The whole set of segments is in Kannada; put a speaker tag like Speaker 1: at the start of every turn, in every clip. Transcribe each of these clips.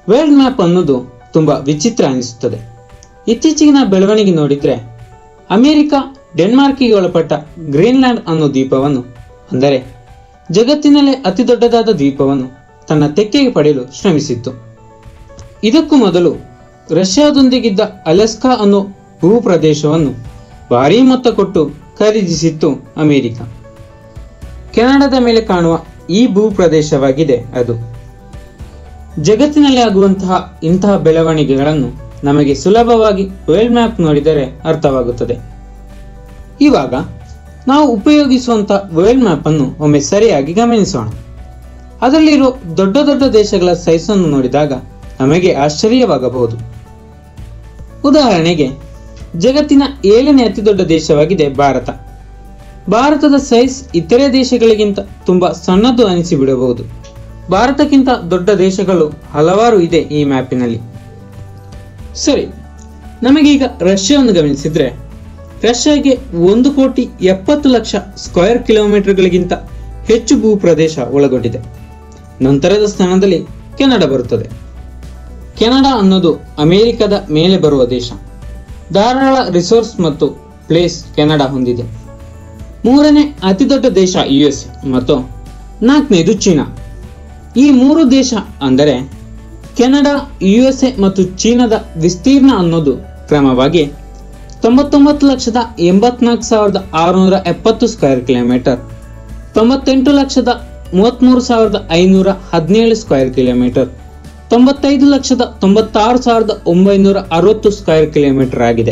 Speaker 1: ವರ್ಲ್ಡ್ ಮ್ಯಾಪ್ ಅನ್ನೋದು ತುಂಬಾ ವಿಚಿತ್ರ ಅನಿಸುತ್ತದೆ ಇತ್ತೀಚಿನ ಬೆಳವಣಿಗೆ ನೋಡಿದ್ರೆ ಅಮೆರಿಕ ಡೆನ್ಮಾರ್ಕಿಗೆ ಒಳಪಟ್ಟ ಗ್ರೀನ್ಲ್ಯಾಂಡ್ ಅನ್ನೋ ದ್ವೀಪವನ್ನು ಅಂದರೆ ಜಗತ್ತಿನಲ್ಲೇ ಅತಿ ದೊಡ್ಡದಾದ ದ್ವೀಪವನ್ನು ತನ್ನ ತೆಕ್ಕೆಗೆ ಪಡೆಯಲು ಶ್ರಮಿಸಿತ್ತು ಇದಕ್ಕೂ ಮೊದಲು ರಷ್ಯಾದೊಂದಿಗಿದ್ದ ಅಲೆಸ್ಕಾ ಅನ್ನೋ ಭೂಪ್ರದೇಶವನ್ನು ಭಾರೀ ಮೊತ್ತ ಕೊಟ್ಟು ಖರೀದಿಸಿತ್ತು ಅಮೆರಿಕ ಕೆನಡಾದ ಮೇಲೆ ಕಾಣುವ ಈ ಭೂಪ್ರದೇಶವಾಗಿದೆ ಅದು ಜಗತ್ತಿನಲ್ಲಿ ಆಗುವಂತಹ ಇಂತಹ ಬೆಳವಣಿಗೆಗಳನ್ನು ನಮಗೆ ಸುಲಭವಾಗಿ ವರ್ಲ್ಡ್ ಮ್ಯಾಪ್ ನೋಡಿದರೆ ಅರ್ಥವಾಗುತ್ತದೆ ಇವಾಗ ನಾವು ಉಪಯೋಗಿಸುವಂತ ವರ್ಲ್ಡ್ ಮ್ಯಾಪ್ ಅನ್ನು ಒಮ್ಮೆ ಸರಿಯಾಗಿ ಗಮನಿಸೋಣ ಅದರಲ್ಲಿರೋ ದೊಡ್ಡ ದೊಡ್ಡ ದೇಶಗಳ ಸೈಜ್ ಅನ್ನು ನೋಡಿದಾಗ ನಮಗೆ ಆಶ್ಚರ್ಯವಾಗಬಹುದು ಉದಾಹರಣೆಗೆ ಜಗತ್ತಿನ ಏಳನೇ ಅತಿ ದೊಡ್ಡ ದೇಶವಾಗಿದೆ ಭಾರತ ಭಾರತದ ಸೈಜ್ ಇತರೆ ದೇಶಗಳಿಗಿಂತ ತುಂಬಾ ಸಣ್ಣದು ಅನಿಸಿಬಿಡಬಹುದು ಭಾರತಕ್ಕಿಂತ ದೊಡ್ಡ ದೇಶಗಳು ಹಲವಾರು ಇದೆ ಈ ಮ್ಯಾಪಿನಲ್ಲಿ ಸರಿ ನಮಗೀಗ ರಷ್ಯಾವನ್ನು ಗಮನಿಸಿದ್ರೆ ರಷ್ಯಾಗೆ ಒಂದು ಕೋಟಿ ಎಪ್ಪತ್ತು ಲಕ್ಷ ಸ್ಕ್ವೇರ್ ಕಿಲೋಮೀಟರ್ಗಳಿಗಿಂತ ಹೆಚ್ಚು ಭೂಪ್ರದೇಶ ಒಳಗೊಂಡಿದೆ ನಂತರದ ಸ್ಥಾನದಲ್ಲಿ ಕೆನಡಾ ಬರುತ್ತದೆ ಕೆನಡಾ ಅನ್ನೋದು ಅಮೆರಿಕದ ಮೇಲೆ ಬರುವ ದೇಶ ಧಾರಾಳ ರಿಸೋರ್ಸ್ ಮತ್ತು ಪ್ಲೇಸ್ ಕೆನಡಾ ಹೊಂದಿದೆ ಮೂರನೇ ಅತಿದೊಡ್ಡ ದೇಶ ಯು ಎಸ್ ಮತ್ತು ನಾಲ್ಕನೇದು ಚೀನಾ ಈ ಮೂರು ದೇಶ ಅಂದರೆ ಕೆನಡಾ ಯು ಎಸ್ ಎ ಮತ್ತು ಚೀನಾದ ವಿಸ್ತೀರ್ಣ ಅನ್ನೋದು ಕ್ರಮವಾಗಿ ತೊಂಬತ್ತೊಂಬತ್ತು ಲಕ್ಷದ ಎಂಬತ್ನಾಲ್ಕು ಸಾವಿರದ ಆರುನೂರ ಎಪ್ಪತ್ತು ಸ್ಕ್ವೇರ್ ಕಿಲೋಮೀಟರ್ ತೊಂಬತ್ತೆಂಟು ಲಕ್ಷದ ಮೂವತ್ತ್ಮೂರು ಸಾವಿರದ ಐನೂರ ಹದಿನೇಳು ಸ್ಕ್ವೇರ್ ಕಿಲೋಮೀಟರ್ ತೊಂಬತ್ತೈದು ಲಕ್ಷದ ತೊಂಬತ್ತಾರು ಸಾವಿರದ ಒಂಬೈನೂರ ಅರವತ್ತು ಸ್ಕ್ವೇರ್ ಕಿಲೋಮೀಟರ್ ಆಗಿದೆ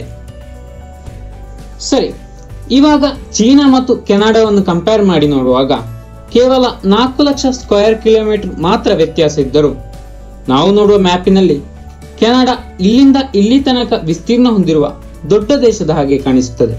Speaker 1: ಸರಿ ಇವಾಗ ಚೀನಾ ಮತ್ತು ಕೆನಡಾವನ್ನು ಕಂಪೇರ್ ಮಾಡಿ ನೋಡುವಾಗ ಕೇವಲ ನಾಲ್ಕು ಲಕ್ಷ ಸ್ಕ್ವೇರ್ ಕಿಲೋಮೀಟರ್ ಮಾತ್ರ ವ್ಯತ್ಯಾಸ ಇದ್ದರೂ ನಾವು ನೋಡುವ ಮ್ಯಾಪಿನಲ್ಲಿ ಕೆನಡಾ ಇಲ್ಲಿಂದ ಇಲ್ಲಿ ತನಕ ವಿಸ್ತೀರ್ಣ ಹೊಂದಿರುವ ದೊಡ್ಡ ದೇಶದ ಹಾಗೆ ಕಾಣಿಸುತ್ತದೆ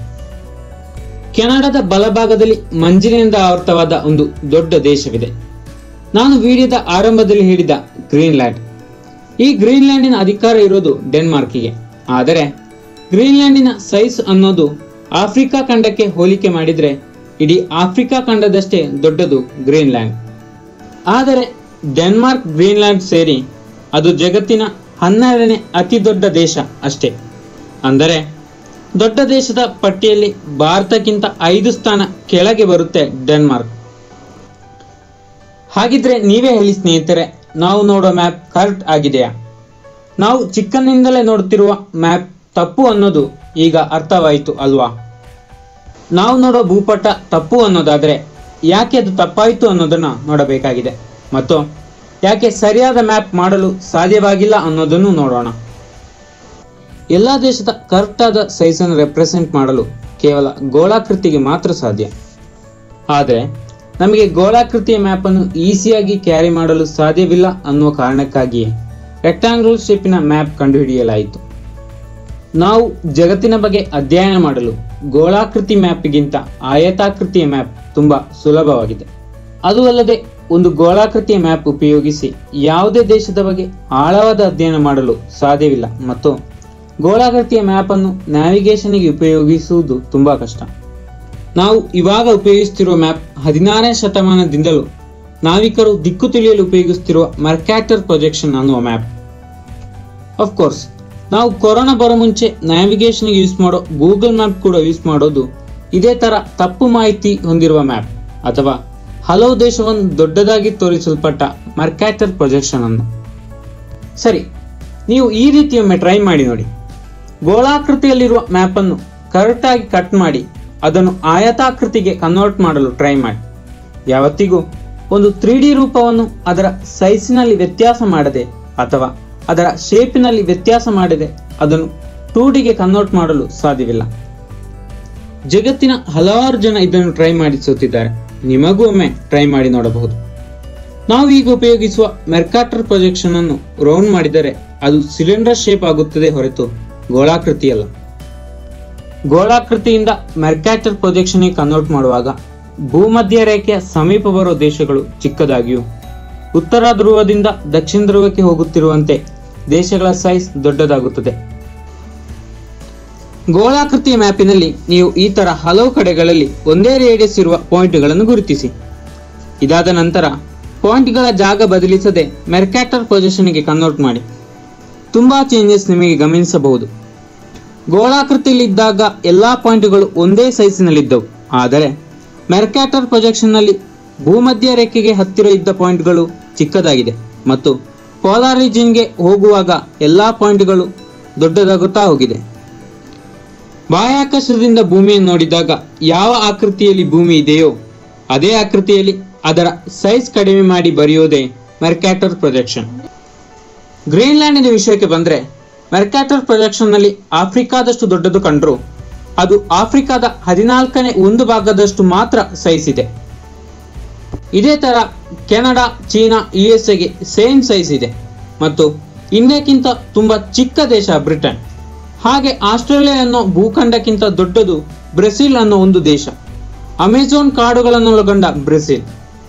Speaker 1: ಕೆನಡಾದ ಬಲಭಾಗದಲ್ಲಿ ಮಂಜಿನಿಂದ ಆವೃತವಾದ ಒಂದು ದೊಡ್ಡ ದೇಶವಿದೆ ನಾನು ವಿಡಿಯೋದ ಆರಂಭದಲ್ಲಿ ಹೇಳಿದ ಗ್ರೀನ್ಲ್ಯಾಂಡ್ ಈ ಗ್ರೀನ್ಲ್ಯಾಂಡಿನ ಅಧಿಕಾರ ಇರೋದು ಡೆನ್ಮಾರ್ಕಿಗೆ ಆದರೆ ಗ್ರೀನ್ಲ್ಯಾಂಡಿನ ಸೈಜ್ ಅನ್ನೋದು ಆಫ್ರಿಕಾ ಖಂಡಕ್ಕೆ ಹೋಲಿಕೆ ಮಾಡಿದ್ರೆ ಇಡೀ ಆಫ್ರಿಕಾ ಖಂಡದಷ್ಟೇ ದೊಡ್ಡದು ಗ್ರೀನ್ಲ್ಯಾಂಡ್ ಆದರೆ ಡೆನ್ಮಾರ್ಕ್ ಗ್ರೀನ್ಲ್ಯಾಂಡ್ ಸೇರಿ ಅದು ಜಗತ್ತಿನ ಹನ್ನೆರಡನೇ ಅತಿ ದೊಡ್ಡ ದೇಶ ಅಷ್ಟೇ ಅಂದರೆ ದೊಡ್ಡ ದೇಶದ ಪಟ್ಟಿಯಲ್ಲಿ ಭಾರತಕ್ಕಿಂತ ಐದು ಸ್ಥಾನ ಕೆಳಗೆ ಬರುತ್ತೆ ಡೆನ್ಮಾರ್ಕ್ ಹಾಗಿದ್ರೆ ನೀವೇ ಹೇಳಿ ಸ್ನೇಹಿತರೆ ನಾವು ನೋಡೋ ಮ್ಯಾಪ್ ಕರೆಕ್ಟ್ ಆಗಿದೆಯಾ ನಾವು ಚಿಕ್ಕಂದಿನಿಂದಲೇ ನೋಡುತ್ತಿರುವ ಮ್ಯಾಪ್ ತಪ್ಪು ಅನ್ನೋದು ಈಗ ಅರ್ಥವಾಯಿತು ಅಲ್ವಾ ನಾವು ನೋಡೋ ಭೂಪಟ ತಪ್ಪು ಅನ್ನೋದಾದ್ರೆ ಯಾಕೆ ಅದು ತಪ್ಪಾಯಿತು ಅನ್ನೋದನ್ನ ನೋಡಬೇಕಾಗಿದೆ ಮತ್ತು ಯಾಕೆ ಸರಿಯಾದ ಮ್ಯಾಪ್ ಮಾಡಲು ಸಾಧ್ಯವಾಗಿಲ್ಲ ಅನ್ನೋದನ್ನು ನೋಡೋಣ ಎಲ್ಲ ದೇಶದ ಕರೆಕ್ಟ್ ಆದ ಸೈಜ್ ಅನ್ನು ರೆಪ್ರೆಸೆಂಟ್ ಮಾಡಲು ಕೇವಲ ಗೋಳಾಕೃತಿಗೆ ಮಾತ್ರ ಸಾಧ್ಯ ಆದರೆ ನಮಗೆ ಗೋಳಾಕೃತಿಯ ಮ್ಯಾಪ್ ಅನ್ನು ಈಸಿಯಾಗಿ ಕ್ಯಾರಿ ಮಾಡಲು ಸಾಧ್ಯವಿಲ್ಲ ಅನ್ನುವ ಕಾರಣಕ್ಕಾಗಿಯೇ ರೆಕ್ಟಾಂಗ್ಯುಲರ್ ಶೇಪಿನ ಮ್ಯಾಪ್ ಕಂಡುಹಿಡಿಯಲಾಯಿತು ನಾವು ಜಗತ್ತಿನ ಬಗ್ಗೆ ಅಧ್ಯಯನ ಮಾಡಲು ಗೋಳಾಕೃತಿ ಮ್ಯಾಪ್ಗಿಂತ ಆಯತಾಕೃತಿಯ ಮ್ಯಾಪ್ ತುಂಬಾ ಸುಲಭವಾಗಿದೆ ಅದು ಅಲ್ಲದೆ ಒಂದು ಗೋಳಾಕೃತಿಯ ಮ್ಯಾಪ್ ಉಪಯೋಗಿಸಿ ಯಾವುದೇ ದೇಶದ ಬಗ್ಗೆ ಆಳವಾದ ಅಧ್ಯಯನ ಮಾಡಲು ಸಾಧ್ಯವಿಲ್ಲ ಮತ್ತು ಗೋಳಾಕೃತಿಯ ಮ್ಯಾಪ್ ಅನ್ನು ನ್ಯಾವಿಗೇಷನ್ಗೆ ಉಪಯೋಗಿಸುವುದು ತುಂಬಾ ಕಷ್ಟ ನಾವು ಇವಾಗ ಉಪಯೋಗಿಸುತ್ತಿರುವ ಮ್ಯಾಪ್ ಹದಿನಾರನೇ ಶತಮಾನದಿಂದಲೂ ನಾವಿಕರು ದಿಕ್ಕು ತಿಳಿಯಲು ಉಪಯೋಗಿಸುತ್ತಿರುವ ಮರ್ಕ್ಯಾಟರ್ ಪ್ರೊಜೆಕ್ಷನ್ ಅನ್ನುವ ಮ್ಯಾಪ್ ಕೋರ್ಸ್ ನಾವು ಕೊರೋನಾ ಬರೋ ಮುಂಚೆ ನ್ಯಾವಿಗೇಷನ್ಗೆ ಯೂಸ್ ಮಾಡೋ ಗೂಗಲ್ ಮ್ಯಾಪ್ ಕೂಡ ಯೂಸ್ ಮಾಡೋದು ಇದೇ ತರ ತಪ್ಪು ಮಾಹಿತಿ ಹೊಂದಿರುವ ಮ್ಯಾಪ್ ಅಥವಾ ಹಲವು ದೇಶವನ್ನು ದೊಡ್ಡದಾಗಿ ತೋರಿಸಲ್ಪಟ್ಟ ಮರ್ಕ್ಯಾಟರ್ ಪ್ರೊಜೆಕ್ಷನ್ ಅನ್ನು ಸರಿ ನೀವು ಈ ರೀತಿಯೊಮ್ಮೆ ಟ್ರೈ ಮಾಡಿ ನೋಡಿ ಗೋಳಾಕೃತಿಯಲ್ಲಿರುವ ಮ್ಯಾಪ್ ಅನ್ನು ಕರೆಕ್ಟ್ ಆಗಿ ಕಟ್ ಮಾಡಿ ಅದನ್ನು ಆಯತಾಕೃತಿಗೆ ಕನ್ವರ್ಟ್ ಮಾಡಲು ಟ್ರೈ ಮಾಡಿ ಯಾವತ್ತಿಗೂ ಒಂದು ತ್ರೀ ಡಿ ರೂಪವನ್ನು ಅದರ ಸೈಜಿನಲ್ಲಿ ವ್ಯತ್ಯಾಸ ಮಾಡದೆ ಅಥವಾ ಅದರ ಶೇಪಿನಲ್ಲಿ ವ್ಯತ್ಯಾಸ ಮಾಡದೆ ಅದನ್ನು ಟೂ ಡಿಗೆ ಕನ್ವರ್ಟ್ ಮಾಡಲು ಸಾಧ್ಯವಿಲ್ಲ ಜಗತ್ತಿನ ಹಲವಾರು ಜನ ಇದನ್ನು ಟ್ರೈ ಮಾಡಿಸುತ್ತಿದ್ದಾರೆ ನಿಮಗೂ ಒಮ್ಮೆ ಟ್ರೈ ಮಾಡಿ ನೋಡಬಹುದು ನಾವು ಈಗ ಉಪಯೋಗಿಸುವ ಮೆರ್ಕಾಟರ್ ಪ್ರೊಜೆಕ್ಷನ್ ಅನ್ನು ರೌಂಡ್ ಮಾಡಿದರೆ ಅದು ಸಿಲಿಂಡರ್ ಶೇಪ್ ಆಗುತ್ತದೆ ಹೊರತು ಗೋಳಾಕೃತಿಯಲ್ಲ ಗೋಳಾಕೃತಿಯಿಂದ ಮೆರ್ಕ್ಯಾಟರ್ ಪ್ರೊಜೆಕ್ಷನ್ಗೆ ಕನ್ವರ್ಟ್ ಮಾಡುವಾಗ ಭೂಮಧ್ಯ ರೇಖೆಯ ಸಮೀಪ ಬರುವ ದೇಶಗಳು ಚಿಕ್ಕದಾಗಿಯೂ ಉತ್ತರ ಧ್ರುವದಿಂದ ದಕ್ಷಿಣ ಧ್ರುವಕ್ಕೆ ಹೋಗುತ್ತಿರುವಂತೆ ದೇಶಗಳ ಸೈಜ್ ದೊಡ್ಡದಾಗುತ್ತದೆ ಗೋಳಾಕೃತಿಯ ಮ್ಯಾಪಿನಲ್ಲಿ ನೀವು ಈ ತರ ಹಲವು ಕಡೆಗಳಲ್ಲಿ ಒಂದೇ ರೇಡಿಯಸ್ ಇರುವ ಪಾಯಿಂಟ್ಗಳನ್ನು ಗುರುತಿಸಿ ಇದಾದ ನಂತರ ಪಾಯಿಂಟ್ಗಳ ಜಾಗ ಬದಲಿಸದೆ ಮೆರ್ಕ್ಯಾಟರ್ ಪೊಸಿಷನ್ಗೆ ಕನ್ವರ್ಟ್ ಮಾಡಿ ತುಂಬಾ ಚೇಂಜಸ್ ನಿಮಗೆ ಗಮನಿಸಬಹುದು ಗೋಳಾಕೃತಿಯಲ್ಲಿದ್ದಾಗ ಎಲ್ಲಾ ಪಾಯಿಂಟ್ಗಳು ಒಂದೇ ಸೈಜಿನಲ್ಲಿದ್ದವು ಆದರೆ ಮೆರ್ಕ್ಯಾಟರ್ ಪ್ರೊಜೆಕ್ಷನ್ನಲ್ಲಿ ಭೂಮಧ್ಯ ರೇಖೆಗೆ ಹತ್ತಿರ ಇದ್ದ ಪಾಯಿಂಟ್ಗಳು ಚಿಕ್ಕದಾಗಿದೆ ಮತ್ತು ಪೋಲಾರ್ ರೀಜಿಯನ್ಗೆ ಹೋಗುವಾಗ ಎಲ್ಲಾ ಪಾಯಿಂಟ್ಗಳು ದೊಡ್ಡದಾಗುತ್ತಾ ಹೋಗಿದೆ ಬಾಹ್ಯಾಕಾಶದಿಂದ ಭೂಮಿಯನ್ನು ನೋಡಿದಾಗ ಯಾವ ಆಕೃತಿಯಲ್ಲಿ ಭೂಮಿ ಇದೆಯೋ ಅದೇ ಆಕೃತಿಯಲ್ಲಿ ಅದರ ಸೈಜ್ ಕಡಿಮೆ ಮಾಡಿ ಬರೆಯುವುದೇ ಮೆರ್ಕ್ಯಾಟರ್ ಪ್ರೊಜೆಕ್ಷನ್ ಗ್ರೀನ್ಲ್ಯಾಂಡಿನ ವಿಷಯಕ್ಕೆ ಬಂದ್ರೆ ಮೆರ್ಕ್ಯಾಟರ್ ಪ್ರೊಜೆಕ್ಷನ್ ನಲ್ಲಿ ಆಫ್ರಿಕಾದಷ್ಟು ದೊಡ್ಡದು ಕಂಡ್ರು ಅದು ಆಫ್ರಿಕಾದ ಹದಿನಾಲ್ಕನೇ ಒಂದು ಭಾಗದಷ್ಟು ಮಾತ್ರ ಸೈಜ್ ಇದೆ ಇದೇ ತರ ಕೆನಡಾ ಚೀನಾ ಯು ಎಸ್ ಎಗೆ ಸೇಮ್ ಸೈಜ್ ಇದೆ ಮತ್ತು ಇಂಡಿಯಾಕ್ಕಿಂತ ತುಂಬಾ ಚಿಕ್ಕ ದೇಶ ಬ್ರಿಟನ್ ಹಾಗೆ ಆಸ್ಟ್ರೇಲಿಯಾ ಅನ್ನೋ ಭೂಖಂಡಕ್ಕಿಂತ ದೊಡ್ಡದು ಬ್ರೆಜಿಲ್ ಅನ್ನೋ ಒಂದು ದೇಶ ಅಮೆಜಾನ್ ಕಾಡುಗಳನ್ನೊಳಗೊಂಡ ಬ್ರೆಜಿಲ್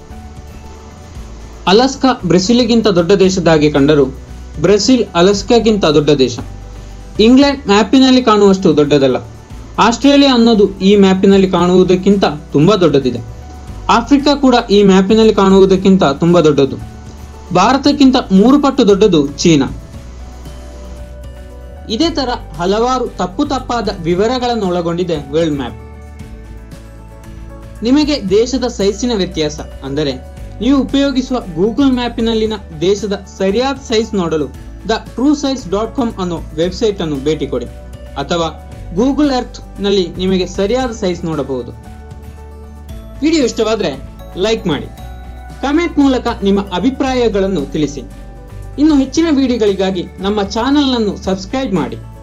Speaker 1: ಅಲಸ್ಕಾ ಬ್ರೆಜಿಲ್ಗಿಂತ ದೊಡ್ಡ ದೇಶದ ಹಾಗೆ ಕಂಡರೂ ಬ್ರೆಜಿಲ್ ಅಲಸ್ಕಾಗಿಂತ ದೊಡ್ಡ ದೇಶ ಇಂಗ್ಲೆಂಡ್ ಮ್ಯಾಪಿನಲ್ಲಿ ಕಾಣುವಷ್ಟು ದೊಡ್ಡದಲ್ಲ ಆಸ್ಟ್ರೇಲಿಯಾ ಅನ್ನೋದು ಈ ಮ್ಯಾಪಿನಲ್ಲಿ ಕಾಣುವುದಕ್ಕಿಂತ ತುಂಬಾ ದೊಡ್ಡದಿದೆ ಆಫ್ರಿಕಾ ಕೂಡ ಈ ಮ್ಯಾಪಿನಲ್ಲಿ ಕಾಣುವುದಕ್ಕಿಂತ ತುಂಬಾ ದೊಡ್ಡದು ಭಾರತಕ್ಕಿಂತ ಮೂರು ಪಟ್ಟು ದೊಡ್ಡದು ಚೀನಾ ಇದೇ ತರ ಹಲವಾರು ತಪ್ಪು ತಪ್ಪಾದ ವಿವರಗಳನ್ನು ಒಳಗೊಂಡಿದೆ ವರ್ಲ್ಡ್ ಮ್ಯಾಪ್ ನಿಮಗೆ ದೇಶದ ಸೈಜಿನ ವ್ಯತ್ಯಾಸ ಅಂದರೆ ನೀವು ಉಪಯೋಗಿಸುವ ಗೂಗಲ್ ಮ್ಯಾಪಿನಲ್ಲಿನ ದೇಶದ ಸರಿಯಾದ ಸೈಜ್ ನೋಡಲು the true size dot com ಅನ್ನೋ ವೆಬ್ಸೈಟ್ ಅನ್ನು ಭೇಟಿ ಕೊಡಿ ಅಥವಾ ಗೂಗಲ್ ಅರ್ತ್ ನಲ್ಲಿ ನಿಮಗೆ ಸರಿಯಾದ ಸೈಜ್ ನೋಡಬಹುದು ವಿಡಿಯೋ ಇಷ್ಟವಾದ್ರೆ ಲೈಕ್ ಮಾಡಿ ಕಮೆಂಟ್ ಮೂಲಕ ನಿಮ್ಮ ಅಭಿಪ್ರಾಯಗಳನ್ನು ತಿಳಿಸಿ ಇನ್ನು ಹೆಚ್ಚಿನ ವಿಡಿಯೋಗಳಿಗಾಗಿ ನಮ್ಮ ಚಾನೆಲ್ ಅನ್ನು ಸಬ್ಸ್ಕ್ರೈಬ್ ಮಾಡಿ